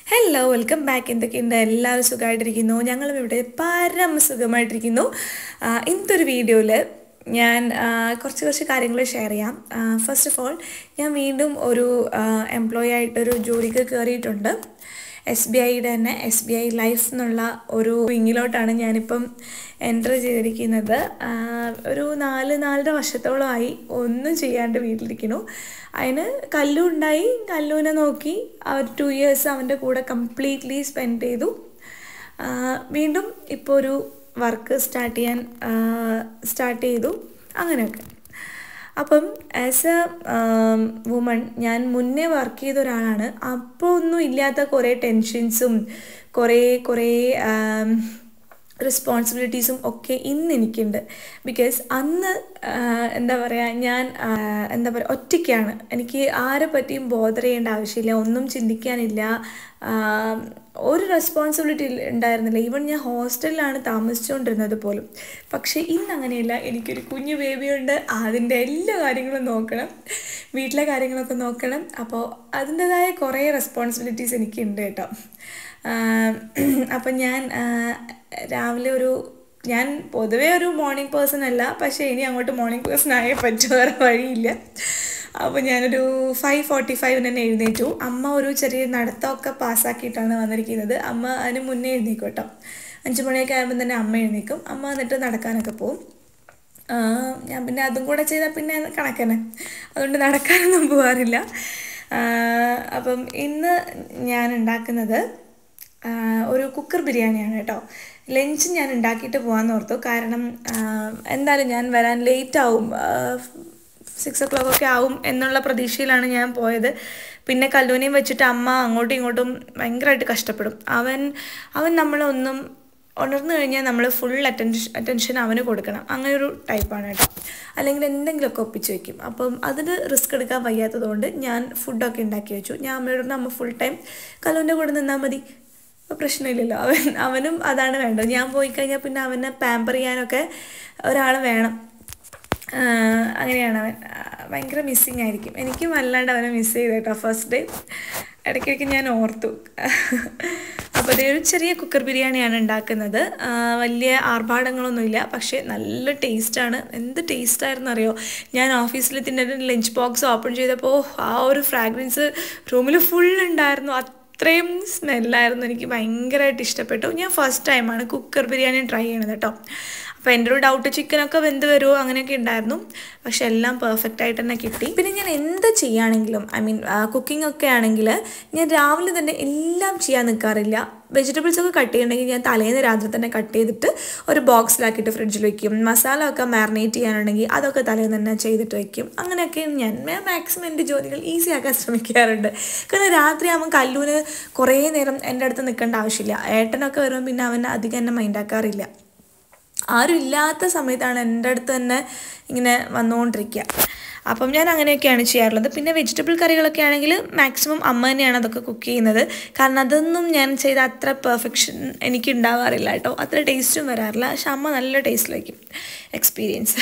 Hello welcome back എന്തൊക്കെയുണ്ട് എല്ലാവരും സുഖമായിട്ടിരിക്കുന്നു ഞങ്ങളും ഇവിടെ പരം സുഖമായിട്ടിരിക്കുന്നു ആ, ഇന്നത്തെ ഒരു വീഡിയോയിൽ ഞാൻ ആ, കുറച്ച് കുറച്ച് കാര്യങ്ങൾ ഷെയർ ചെയ്യാം ഫസ്റ്റ് ഓഫ് ഓൾ ഞാൻ വീണ്ടും ഒരു എംപ്ലോയി ആയിട്ടൊരു ജോലിക്ക് കയറിയിട്ടുണ്ട് എസ് ബി ഐയുടെ തന്നെ എസ് ബി ഐ ലൈഫ് എന്നുള്ള ഒരു വിങ്ങിലോട്ടാണ് ഞാനിപ്പം എൻ്റർ ചെയ്തിരിക്കുന്നത് ആ, ഒരു നാല് നാലര വർഷത്തോളമായി ഒന്നും ചെയ്യാണ്ട് വീട്ടിലിരിക്കുന്നു അതിന് കല്ലു ഉണ്ടായി കല്ലുവിനെ നോക്കി ആ ഒരു ടു ഇയേഴ്സ് അവൻ്റെ കൂടെ കംപ്ലീറ്റ്ലി സ്പെൻഡ് ചെയ്തു ആ, വീണ്ടും ഇപ്പോൾ ഒരു വർക്ക് സ്റ്റാർട്ട് ചെയ്യാൻ സ്റ്റാർട്ട് ചെയ്തു അങ്ങനെയൊക്കെ അപ്പം ആസ് എ വുമൺ ഞാൻ മുന്നേ വർക്ക് ചെയ്ത ഒരാളാണ് അപ്പോൾ ഒന്നും ഇല്ലാത്ത കുറേ ടെൻഷൻസും കുറേ കുറേ റെസ്പോൺസിബിലിറ്റീസും ഒക്കെ ഇന്ന് എനിക്കുണ്ട് ബിക്കോസ് അന്ന് ആ, എന്താ പറയുക ഞാൻ ആ, എന്താ പറയുക ഒറ്റയ്ക്കാണ് എനിക്ക് ആരെ പറ്റിയും ബോധർ ചെയ്യേണ്ട ആവശ്യമില്ല ഒന്നും ചിന്തിക്കാനില്ല ആ, ഒരു റെസ്പോൺസിബിലിറ്റി ഉണ്ടായിരുന്നില്ല ഈവൻ ഞാൻ ഹോസ്റ്റലിലാണ് താമസിച്ചുകൊണ്ടിരുന്നത് പോലും പക്ഷേ ഇന്ന് അങ്ങനെയല്ല എനിക്കൊരു കുഞ്ഞു ബേബിയുണ്ട് അതിൻ്റെ എല്ലാ കാര്യങ്ങളും നോക്കണം വീട്ടിലെ കാര്യങ്ങളൊക്കെ നോക്കണം അപ്പോൾ അതിൻ്റെതായ കുറേ റെസ്പോൺസിബിലിറ്റീസ് എനിക്കുണ്ട് കേട്ടോ അപ്പം ഞാൻ ആ, രാവിലെ ഒരു ഞാൻ പൊതുവേ ഒരു മോർണിംഗ് പേഴ്സൺ അല്ല പക്ഷേ ഇനി അങ്ങോട്ട് മോർണിംഗ് പേഴ്സൺ ആയേ പറ്റൂ വേറെ വഴിയില്ല അപ്പോൾ ഞാനൊരു ഫൈവ് ഫോർട്ടി ഫൈവിന് തന്നെ എഴുന്നേറ്റു അമ്മ ഒരു ചെറിയ നടത്തമൊക്കെ പാസ്സാക്കിയിട്ടാണ് വന്നിരിക്കുന്നത് അമ്മ അതിന് മുന്നേ എഴുന്നേക്കും കേട്ടോ അഞ്ച് മണിയൊക്കെ ആകുമ്പോൾ തന്നെ അമ്മ എഴുന്നേക്കും അമ്മ എന്നിട്ട് നടക്കാനൊക്കെ പോവും ആ, ഞാൻ പിന്നെ അതും കൂടെ ചെയ്താൽ പിന്നെ കണക്കന്നെ അതുകൊണ്ട് നടക്കാനൊന്നും പോകാറില്ല ആ, അപ്പം ഇന്ന് ഞാൻ ഉണ്ടാക്കുന്നത് ആ, ഒരു കുക്കർ ബിരിയാണിയാണ് കേട്ടോ ലഞ്ച് ഞാൻ ഉണ്ടാക്കിയിട്ട് പോകാമെന്ന് ഓർത്തു കാരണം ആ, എന്തായാലും ഞാൻ വരാൻ ലേറ്റ് ആവും സിക്സ് ഒ ക്ലോക്ക് ഒക്കെ ആവും എന്നുള്ള പ്രതീക്ഷയിലാണ് ഞാൻ പോയത് പിന്നെ കല്ലൂനെയും വെച്ചിട്ട് അമ്മ അങ്ങോട്ടും ഇങ്ങോട്ടും ഭയങ്കരമായിട്ട് കഷ്ടപ്പെടും അവൻ അവൻ നമ്മളൊന്നും ഉണർന്നു കഴിഞ്ഞാൽ നമ്മൾ ഫുൾ അറ്റൻഷൻ അറ്റൻഷൻ അവന് കൊടുക്കണം അങ്ങനെ ഒരു ടൈപ്പാണ് കേട്ടോ അല്ലെങ്കിൽ എന്തെങ്കിലുമൊക്കെ ഒപ്പിച്ച് വെക്കും അപ്പം അതിന് റിസ്ക് എടുക്കാൻ വയ്യാത്തതുകൊണ്ട് ഞാൻ ഫുഡൊക്കെ ഉണ്ടാക്കി വെച്ചു ഞാൻ അമ്മയോട് പറഞ്ഞു, അമ്മ ഫുൾ ടൈം കലുവിൻ്റെ കൂടെ നിന്നാൽ മതി അപ്പോൾ പ്രശ്നമില്ലല്ലോ അവൻ അവനും അതാണ് വേണ്ടത് ഞാൻ പോയി കഴിഞ്ഞാൽ പിന്നെ അവനെ പാമ്പർ ചെയ്യാനൊക്കെ ഒരാൾ വേണം ആഹ് അങ്ങനെയാണ് അവൻ ആഹ് ഭയങ്കര മിസ്സിങ് ആയിരിക്കും എനിക്കും വല്ലാണ്ട് അവനെ മിസ് ചെയ്തു കേട്ടോ ഫസ്റ്റ് ഡേ ഇടയ്ക്കിടയ്ക്ക് ഞാൻ ഓർത്തു അപ്പോൾ ഇതേ ഒരു ചെറിയ കുക്കർ ബിരിയാണിയാണ് ഉണ്ടാക്കുന്നത് ആഹ് വലിയ ആർഭാടങ്ങളൊന്നുമില്ല പക്ഷേ നല്ല ടേസ്റ്റാണ് എന്ത് ടേസ്റ്റായിരുന്നു അറിയോ ഞാൻ ഓഫീസിൽ തിന്നിട്ട് ലഞ്ച് ബോക്സ് ഓപ്പൺ ചെയ്തപ്പോൾ ആ ഒരു ഫ്രാഗ്രൻസ് റൂമിൽ ഫുൾ ഉണ്ടായിരുന്നു അത്രയും സ്മെല്ലായിരുന്നു എനിക്ക് ഭയങ്കരമായിട്ട് ഇഷ്ടപ്പെട്ടു ഞാൻ ഫസ്റ്റ് ടൈമാണ് കുക്കർ ബിരിയാണി ട്രൈ ചെയ്യണത് കേട്ടോ അപ്പോൾ എൻ്റെ ഒരു ഡൗട്ട് ചിക്കനൊക്കെ വെന്ത് വരുമോ അങ്ങനെയൊക്കെ ഉണ്ടായിരുന്നു പക്ഷെ എല്ലാം പെർഫെക്റ്റ് ആയിട്ട് തന്നെ കിട്ടി പിന്നെ ഞാൻ എന്ത് ചെയ്യുകയാണെങ്കിലും ഐ മീൻ കുക്കിംഗ് ഒക്കെ ആണെങ്കിൽ ഞാൻ രാവിലെ തന്നെ എല്ലാം ചെയ്യാൻ നിൽക്കാറില്ല വെജിറ്റബിൾസ് ഒക്കെ കട്ട് ചെയ്യണമെങ്കിൽ ഞാൻ തലേന്ന് രാത്രി തന്നെ കട്ട് ചെയ്തിട്ട് ഒരു ബോക്സിലാക്കിയിട്ട് ഫ്രിഡ്ജിൽ വെക്കും മസാല ഒക്കെ മാറിനേറ്റ് ചെയ്യാനുണ്ടെങ്കിൽ അതൊക്കെ തലേന്ന് തന്നെ ചെയ്തിട്ട് വെക്കും അങ്ങനെയൊക്കെ ഞാൻ ഞാൻ മാക്സിമം എൻ്റെ ജോലികൾ ഈസി ആക്കാൻ ശ്രമിക്കാറുണ്ട് കാരണം രാത്രി ആകുമ്പോൾ കല്ലൂന് കുറേ നേരം എൻ്റെ അടുത്ത് നിൽക്കേണ്ട ആവശ്യമില്ല ഏട്ടനൊക്കെ വരുമ്പോൾ പിന്നെ അവൻ അധികം എന്നെ മൈൻഡാക്കാറില്ല ആരും ഇല്ലാത്ത സമയത്താണ് എൻ്റെ അടുത്ത് തന്നെ ഇങ്ങനെ വന്നുകൊണ്ടിരിക്കുക അപ്പം ഞാൻ അങ്ങനെയൊക്കെയാണ് ചെയ്യാറുള്ളത് പിന്നെ വെജിറ്റബിൾ കറികളൊക്കെ ആണെങ്കിൽ മാക്സിമം അമ്മ തന്നെയാണ് അതൊക്കെ കുക്ക് ചെയ്യുന്നത് കാരണം അതൊന്നും ഞാൻ ചെയ്ത അത്ര പെർഫെക്ഷൻ എനിക്ക് ഉണ്ടാവാറില്ല കേട്ടോ അത്ര ടേസ്റ്റും വരാറില്ല പക്ഷെ അമ്മ നല്ല ടേസ്റ്റ് വയ്ക്കും എക്സ്പീരിയൻസ്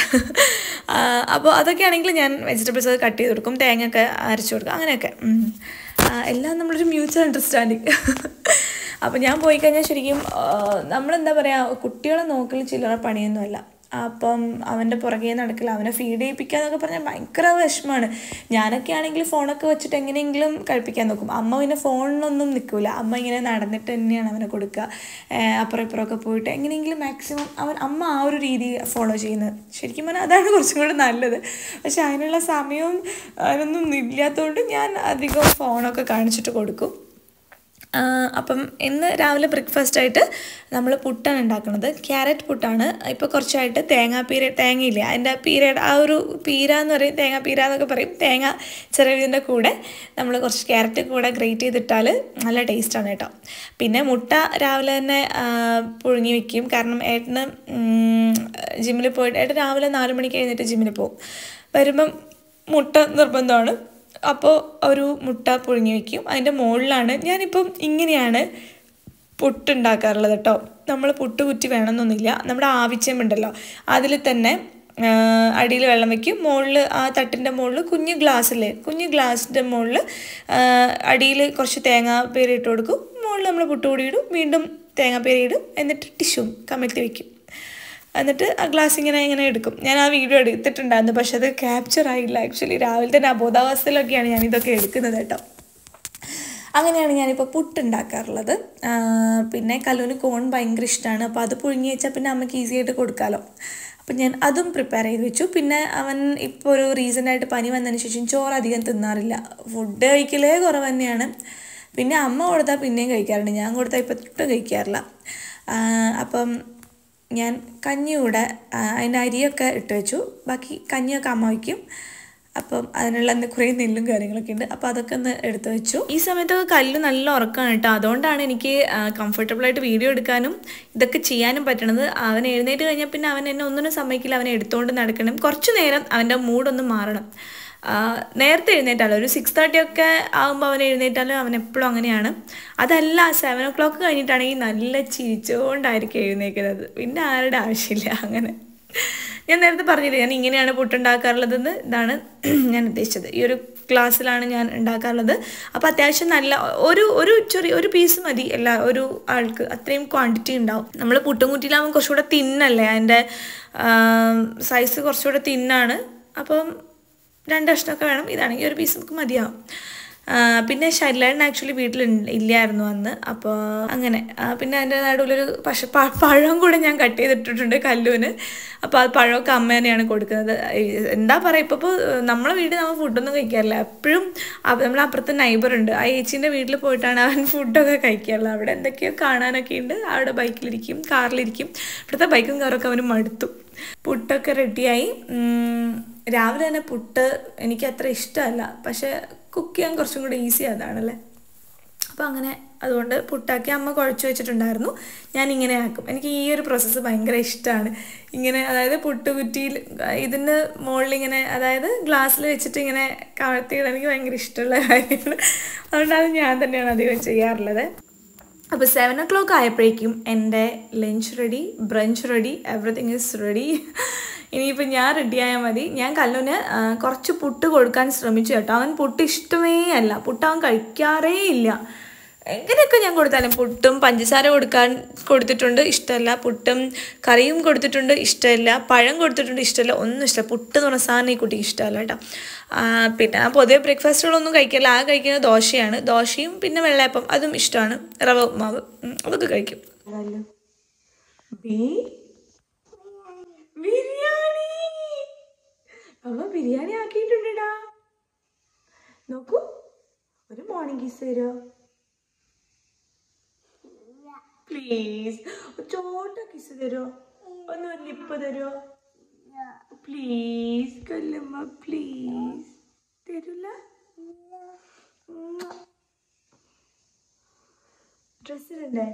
അപ്പോൾ അതൊക്കെ ആണെങ്കിൽ ഞാൻ വെജിറ്റബിൾസ് ഒക്കെ കട്ട് ചെയ്ത് കൊടുക്കും തേങ്ങ ഒക്കെ അരച്ചു കൊടുക്കും അങ്ങനെയൊക്കെ ഉം. ആ, എല്ലാം നമ്മളൊരു മ്യൂച്വൽ അണ്ടർസ്റ്റാൻഡിങ് അപ്പോൾ ഞാൻ പോയി കഴിഞ്ഞാൽ ശരിക്കും ആ, നമ്മളെന്താ പറയുക കുട്ടികളെ നോക്കൽ ചില്ലറ പണിയൊന്നുമല്ല അപ്പം അവൻ്റെ പുറകെ നടക്കില്ല അവനെ ഫീഡ് ചെയ്യിപ്പിക്കുക എന്നൊക്കെ പറഞ്ഞാൽ ഭയങ്കര വിഷമമാണ് ഞാനൊക്കെ ആണെങ്കിൽ ഫോണൊക്കെ വെച്ചിട്ട് എങ്ങനെയെങ്കിലും കഴിപ്പിക്കാൻ നോക്കും അമ്മ പിന്നെ ഫോണിനൊന്നും നിൽക്കില്ല അമ്മ ഇങ്ങനെ നടന്നിട്ട് തന്നെയാണ് അവനെ കൊടുക്കുക ഏഹ് അപ്പുറം ഇപ്പുറമൊക്കെ പോയിട്ട് എങ്ങനെയെങ്കിലും മാക്സിമം അവൻ അമ്മ ആ ഒരു രീതി ഫോളോ ചെയ്യുന്നത് ശരിക്കും പറഞ്ഞാൽ അതാണ് കുറച്ചും കൂടെ നല്ലത് പക്ഷെ അതിനുള്ള സമയവും അതിനൊന്നും ഇല്ലാത്തതുകൊണ്ട് ഞാൻ അധികം ഫോണൊക്കെ കാണിച്ചിട്ട് കൊടുക്കും ആ, അപ്പം ഇന്ന് രാവിലെ ബ്രേക്ക്ഫാസ്റ്റ് ആയിട്ട് നമ്മൾ പുട്ടാണ് ഉണ്ടാക്കുന്നത് ക്യാരറ്റ് പുട്ടാണ് ഇപ്പോൾ കുറച്ചായിട്ട് തേങ്ങാ പീര തേങ്ങയില്ലേ അതിൻ്റെ പീരയുടെ ആ ഒരു പീര എന്ന് പറയും തേങ്ങാ പീര എന്നൊക്കെ പറയും തേങ്ങ ചെറിയതിൻ്റെ കൂടെ നമ്മൾ കുറച്ച് ക്യാരറ്റ് കൂടെ ഗ്രേറ്റ് ചെയ്തിട്ടാൽ നല്ല ടേസ്റ്റാണ് കേട്ടോ പിന്നെ മുട്ട രാവിലെ തന്നെ ആ, പുഴുങ്ങി വെക്കും കാരണം ഏട്ടന് ജിമ്മിൽ പോയിട്ട് ഏട്ടൻ രാവിലെ നാല് മണിക്ക് എഴുന്നേറ്റ് ജിമ്മിൽ പോകും വരുമ്പം മുട്ട നിർബന്ധമാണ് അപ്പോൾ ഒരു മുട്ട പുഴുങ്ങി വയ്ക്കും അതിൻ്റെ മുകളിലാണ് ഞാനിപ്പം ഇങ്ങനെയാണ് പുട്ടുണ്ടാക്കാറുള്ളത് കേട്ടോ നമ്മൾ പുട്ട് കുറ്റി വേണമെന്നൊന്നുമില്ല നമ്മുടെ ആവിച്ചമുണ്ടല്ലോ അതിൽ തന്നെ അടിയിൽ വെള്ളം വെക്കും മുകളിൽ ആ തട്ടിൻ്റെ മുകളിൽ കുഞ്ഞ് ഗ്ലാസ്സില്ലേ കുഞ്ഞ് ഗ്ലാസിൻ്റെ മുകളിൽ അടിയിൽ കുറച്ച് തേങ്ങാപ്പേര് ഇട്ട് കൊടുക്കും മുകളിൽ നമ്മൾ പുട്ടുപൊടി ഇടും വീണ്ടും തേങ്ങാപ്പേര് ഇടും എന്നിട്ട് ടിഷ്യൂം കമഴ്ത്തി വെക്കും എന്നിട്ട് ആ ഗ്ലാസ് ഇങ്ങനെ ഇങ്ങനെ എടുക്കും ഞാൻ ആ വീഡിയോ എടുത്തിട്ടുണ്ടായിരുന്നു പക്ഷെ അത് ക്യാപ്ചർ ആയില്ല ആക്ച്വലി രാവിലെ തന്നെ അബോധാവസ്ഥയിലൊക്കെയാണ് ഞാൻ ഇതൊക്കെ എടുക്കുന്നത് കേട്ടോ അങ്ങനെയാണ് ഞാനിപ്പോൾ പുട്ടുണ്ടാക്കാറുള്ളത് ആ, പിന്നെ കല്ലുവിന് കോൺ ഭയങ്കര ഇഷ്ടമാണ് അപ്പോൾ അത് പുഴുങ്ങി വെച്ചാൽ പിന്നെ അമ്മയ്ക്ക് ഈസി ആയിട്ട് കൊടുക്കാമല്ലോ അപ്പം ഞാൻ അതും പ്രിപ്പയർ ചെയ്ത് വെച്ചു പിന്നെ അവൻ ഇപ്പോൾ ഒരു റീസെൻ്റായിട്ട് പനി വന്നതിന് ശേഷം ചോറ് അധികം തിന്നാറില്ല ഫുഡ് കഴിക്കലേ കുറവ് തന്നെയാണ് പിന്നെ അമ്മ കൊടുത്താൽ പിന്നെയും കഴിക്കാറുണ്ട് ഞാൻ കൊടുത്താൽ ഇപ്പോൾ ഒട്ടും കഴിക്കാറില്ല ആ, അപ്പം ഞാൻ കഞ്ഞി കൂടെ ആ, അതിൻ്റെ അരിയൊക്കെ ഇട്ട് വെച്ചു ബാക്കി കഞ്ഞിയൊക്കെ അമ്മ വയ്ക്കും അപ്പം അതിനുള്ള എന്താ കുറേ നെല്ലും കാര്യങ്ങളൊക്കെ ഉണ്ട് അപ്പോൾ അതൊക്കെ ഒന്ന് എടുത്തു വെച്ചു ഈ സമയത്തൊക്കെ കല്ല് നല്ല ഉറക്കമാണ് കേട്ടോ അതുകൊണ്ടാണ് എനിക്ക് കംഫർട്ടബിൾ ആയിട്ട് വീഡിയോ എടുക്കാനും ഇതൊക്കെ ചെയ്യാനും പറ്റണത് അവൻ എഴുന്നേറ്റ് കഴിഞ്ഞാൽ പിന്നെ അവൻ എന്നെ ഒന്നിനും സമ്മതിക്കില്ല അവനെ എടുത്തുകൊണ്ട് നടക്കണം കുറച്ച് നേരം അവൻ്റെ മൂഡൊന്ന് മാറണം ആ, നേരത്തെ എഴുന്നേറ്റാലോ ഒരു സിക്സ് തേർട്ടി ഒക്കെ ആകുമ്പോൾ അവൻ എഴുന്നേറ്റാലും അവൻ എപ്പോഴും അങ്ങനെയാണ് അതല്ല സെവൻ ഒ ക്ലോക്ക് കഴിഞ്ഞിട്ടാണെങ്കിൽ നല്ല ചിരിച്ചുകൊണ്ടായിരിക്കും എഴുന്നേക്കുന്നത് പിന്നെ ആരുടെ ആവശ്യമില്ല അങ്ങനെ ഞാൻ നേരത്തെ പറഞ്ഞില്ലേ ഞാൻ ഇങ്ങനെയാണ് പുട്ടുണ്ടാക്കാറുള്ളതെന്ന് ഇതാണ് ഞാൻ ഉദ്ദേശിച്ചത് ഈ ഒരു ഗ്ലാസ്സിലാണ് ഞാൻ ഉണ്ടാക്കാറുള്ളത് അപ്പോൾ അത്യാവശ്യം നല്ല ഒരു ഒരു ചെറിയ ഒരു പീസ് മതി എല്ലാ ഒരു ആൾക്ക് അത്രയും ക്വാണ്ടിറ്റി ഉണ്ടാവും നമ്മൾ പുട്ടും കുറ്റിയിലാകുമ്പോൾ കുറച്ചുകൂടെ തിന്നല്ലേ അതിൻ്റെ സൈസ് കുറച്ചുകൂടെ തിന്നാണ് അപ്പം രണ്ട് കഷ്ണമൊക്കെ വേണം ഇതാണെങ്കിൽ ഒരു പീസ് നമുക്ക് മതിയാവും ആ, പിന്നെ ശൈലേട്ടൻ ആക്ച്വലി വീട്ടിൽ ഇല്ലായിരുന്നു അന്ന് അപ്പോൾ അങ്ങനെ ആ, പിന്നെ അതിൻ്റെ നടുവിലൊരു പക്ഷെ പ- പഴം കൂടെ ഞാൻ കട്ട് ചെയ്തിട്ടിട്ടുണ്ട് കല്ലുവിന് അപ്പോൾ അത് പഴമൊക്കെ അമ്മ തന്നെയാണ് കൊടുക്കുന്നത് ഈ എന്താ പറയുക ഇപ്പോൾ ഇപ്പോൾ നമ്മളെ വീട്ടിൽ നമ്മൾ ഫുഡൊന്നും കഴിക്കാറില്ല എപ്പോഴും നമ്മളെ അപ്പുറത്ത് നൈബർ ഉണ്ട് ആ ചേച്ചീൻ്റെ വീട്ടിൽ പോയിട്ടാണ് അവൻ ഫുഡൊക്കെ കഴിക്കാറുള്ളത് അവിടെ എന്തൊക്കെയോ കാണാനൊക്കെ ഉണ്ട് അവിടെ ബൈക്കിലിരിക്കും കാറിലിരിക്കും ഇവിടുത്തെ ബൈക്കും കാറൊക്കെ അവന് മടുത്തു പുട്ടൊക്കെ റെഡിയായി ഉം, രാവിലെ തന്നെ പുട്ട് എനിക്ക് അത്ര ഇഷ്ടമല്ല പക്ഷെ കുക്ക് ചെയ്യാൻ കുറച്ചും കൂടെ ഈസി അതാണല്ലേ അപ്പോൾ അങ്ങനെ അതുകൊണ്ട് പുട്ടാക്കി അമ്മ കുഴച്ച് വെച്ചിട്ടുണ്ടായിരുന്നു ഞാൻ ഇങ്ങനെ ആക്കും എനിക്ക് ഈ ഒരു പ്രോസസ്സ് ഭയങ്കര ഇഷ്ടമാണ് ഇങ്ങനെ അതായത് പുട്ടുകുറ്റിയിൽ ഇതിൻ്റെ മുകളിൽ ഇങ്ങനെ അതായത് ഗ്ലാസ്സിൽ വെച്ചിട്ട് ഇങ്ങനെ കമഴ്ത്തിയിടാൻ എനിക്ക് ഭയങ്കര ഇഷ്ടമുള്ള കാര്യമാണ് അതുകൊണ്ട് അത് ഞാൻ തന്നെയാണ് അധികം ചെയ്യാറുള്ളത് അപ്പോൾ സെവൻ ഒ ക്ലോക്ക് ആയപ്പോഴേക്കും എൻ്റെ lunch ready brunch ready everything is ready ഇനിയിപ്പോൾ ഞാൻ റെഡി ആയാൽ മതി ഞാൻ കല്ലുന് ആ, കുറച്ച് പുട്ട് കൊടുക്കാൻ ശ്രമിച്ചു കേട്ടോ അവൻ പുട്ട് ഇഷ്ടമേ അല്ല പുട്ട് അവൻ കഴിക്കാറേ ഇല്ല എങ്ങനെയൊക്കെ ഞാൻ കൊടുത്താലും പുട്ടും പഞ്ചസാര കൊടുക്കാൻ കൊടുത്തിട്ടുണ്ട് ഇഷ്ടമല്ല പുട്ടും കറിയും കൊടുത്തിട്ടുണ്ട് ഇഷ്ടമല്ല പഴം കൊടുത്തിട്ടുണ്ട് ഇഷ്ടമല്ല ഒന്നും ഇഷ്ടമല്ല പുട്ട് എന്ന് പറഞ്ഞ സാധനം ഈ കുട്ടിക്ക് ഇഷ്ടമല്ല കേട്ടോ ആ, പിന്നെ ആ പൊതുവെ ബ്രേക്ക്ഫാസ്റ്റുകളൊന്നും കഴിക്കില്ല ആ കഴിക്കുന്നത് ദോശയാണ് ദോശയും പിന്നെ വെള്ളയപ്പം അതും ഇഷ്ടമാണ് റവ ഉപ്മാവ് ഉം, അതൊക്കെ കഴിക്കും ബിരിയാണി അമ്മ ബിരിയാണി ആക്കിയിട്ടുണ്ടാ നോക്കൂ ഒരു മോർണിംഗ് കിസ് തരുമോ പ്ലീസ് ചോട്ട കിസ് തരുമോ ഒന്ന് ഒരു ലിപ്പ് തരുമോ പ്ലീസ് കല്ലമ്മ പ്ലീസ് തരൂല ഡ്രസ്സിലുണ്ടേ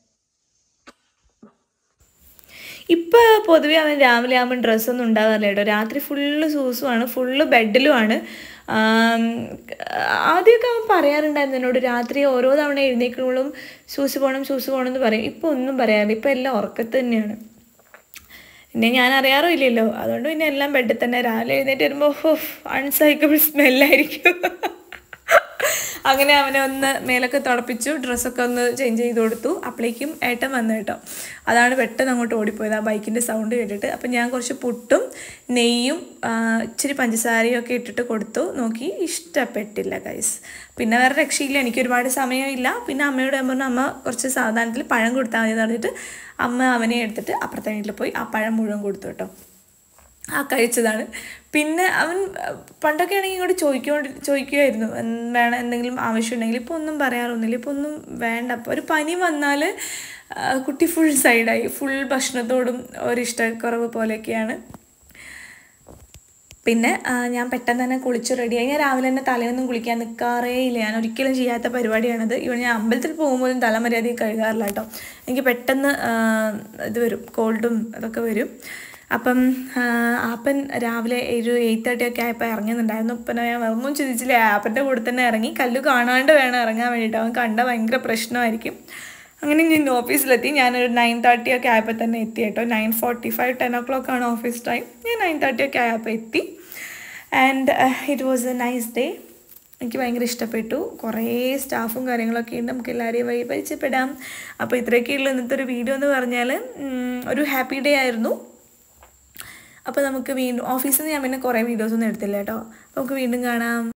ഇപ്പോൾ പൊതുവേ അവൻ രാവിലെ ആകുമ്പോൾ ഡ്രസ്സൊന്നും ഉണ്ടാകാറില്ല കേട്ടോ രാത്രി ഫുള്ള് സൂസുമാണ് ഫുള്ള് ബെഡിലുമാണ് ആം, ആദ്യമൊക്കെ അവൻ പറയാറുണ്ടായിരുന്നു എന്നോട് രാത്രി ഓരോ തവണ എഴുന്നേക്കുമ്പോഴും സൂസ് പോകണം സൂസ് പോകണം എന്ന് പറയും ഇപ്പോൾ ഒന്നും പറയാറില്ല ഇപ്പോൾ എല്ലാം ഉറക്കത്ത് തന്നെയാണ് പിന്നെ ഞാൻ അറിയാറും ഇല്ലല്ലോ അതുകൊണ്ട് പിന്നെ എല്ലാം ബെഡിൽ തന്നെ രാവിലെ എഴുന്നേറ്റ് വരുമ്പോൾ അൺസൈക്കബിൾ സ്മെല്ലായിരിക്കും അങ്ങനെ അവനെ ഒന്ന് മേലൊക്കെ തുടപ്പിച്ചു ഡ്രസ്സൊക്കെ ഒന്ന് ചേഞ്ച് ചെയ്ത് കൊടുത്തു അപ്പോഴേക്കും ഏട്ടൻ വന്നു കേട്ടോ അതാണ് പെട്ടെന്ന് അങ്ങോട്ട് ഓടിപ്പോയത് ആ ബൈക്കിൻ്റെ സൗണ്ട് കേട്ടിട്ട് അപ്പം ഞാൻ കുറച്ച് പുട്ടും നെയ്യും ആ, ഇച്ചിരി പഞ്ചസാരയും ഒക്കെ ഇട്ടിട്ട് കൊടുത്തു നോക്കി ഇഷ്ടപ്പെട്ടില്ല ഗൈസ് പിന്നെ വേറെ രക്ഷയില്ല എനിക്ക് ഒരുപാട് സമയമില്ല പിന്നെ അമ്മയോട് ഞാൻ പറഞ്ഞു അമ്മ കുറച്ച് സാവധാനത്തിൽ പഴം കൊടുത്താൽ മതി എന്ന് പറഞ്ഞിട്ട് അമ്മ അവനെ എടുത്തിട്ട് അപ്പുറത്തെ വീട്ടിൽ പോയി ആ പഴം മുഴുവൻ കൊടുത്തു കേട്ടോ ആ കഴിച്ചതാണ് പിന്നെ അവൻ അഹ്, പണ്ടൊക്കെ ആണെങ്കിൽ ഇങ്ങോട്ട് ചോദിക്കൊണ്ട് ചോദിക്കുമായിരുന്നു "എന്ത് വേണം എന്തെങ്കിലും ആവശ്യമുണ്ടെങ്കിൽ ഇപ്പോൾ ഒന്നും പറയാറൊന്നുമില്ല ഇപ്പോൾ ഒന്നും വേണ്ട അപ്പോൾ ഒരു പനി വന്നാൽ കുട്ടി ഫുൾ സൈഡായി ഫുൾ ഭക്ഷണത്തോടും ഒരു ഇഷ്ടക്കുറവ് പോലെയൊക്കെയാണ് പിന്നെ ആ, ഞാൻ പെട്ടെന്ന് തന്നെ കുളിച്ച് റെഡിയായി ഞാൻ രാവിലെ തന്നെ തലയൊന്നും കുളിക്കാൻ നിൽക്കാറേ ഇല്ല ഞാൻ ഒരിക്കലും ചെയ്യാത്ത പരിപാടിയാണത് ഇവിടെ ഞാൻ അമ്പലത്തിൽ പോകുമ്പോഴും തല മര്യാദയ്ക്ക് കഴുകാറില്ല കേട്ടോ എനിക്ക് പെട്ടെന്ന് ആ, ഇത് വരും കോൾഡും അതൊക്കെ വരും അപ്പം ആ, ആപ്പൻ രാവിലെ ഒരു എയ്റ്റ് തേർട്ടി ഒക്കെ ആയപ്പോൾ ഇറങ്ങുന്നുണ്ടായിരുന്നു അപ്പം ഞാൻ ഒന്നും ചിന്തിച്ചില്ല ആപ്പൻ്റെ കൂടെ തന്നെ ഇറങ്ങി കല്ലു കാണാണ്ട് വേണം ഇറങ്ങാൻ വേണ്ടിയിട്ട് അവൻ കണ്ട ഭയങ്കര പ്രശ്നമായിരിക്കും അങ്ങനെ ഞാൻ ഓഫീസിലെത്തി ഞാനൊരു നയൻ തേർട്ടി ഒക്കെ ആയപ്പോൾ തന്നെ എത്തി കേട്ടോ nine forty five ten o'clock ആണ് ഓഫീസ് ടൈം ഞാൻ നയൻ തേർട്ടി ഒക്കെ ആയപ്പോൾ എത്തി and it was a nice day എനിക്ക് ഭയങ്കര ഇഷ്ടപ്പെട്ടു കുറേ സ്റ്റാഫും കാര്യങ്ങളൊക്കെ ഉണ്ട് നമുക്ക് എല്ലാവരെയും വഴി പരിചയപ്പെടാം അപ്പോൾ ഇത്രയൊക്കെയുള്ള ഇന്നത്തെ ഒരു വീഡിയോ എന്ന് പറഞ്ഞാൽ ഉം, ഒരു ഹാപ്പി ഡേ ആയിരുന്നു അപ്പോൾ നമുക്ക് വീണ്ടും ഓഫീസിൽ നിന്ന് ഞാൻ പിന്നെ കുറേ വീഡിയോസൊന്നും എടുത്തില്ല കേട്ടോ നമുക്ക് വീണ്ടും കാണാം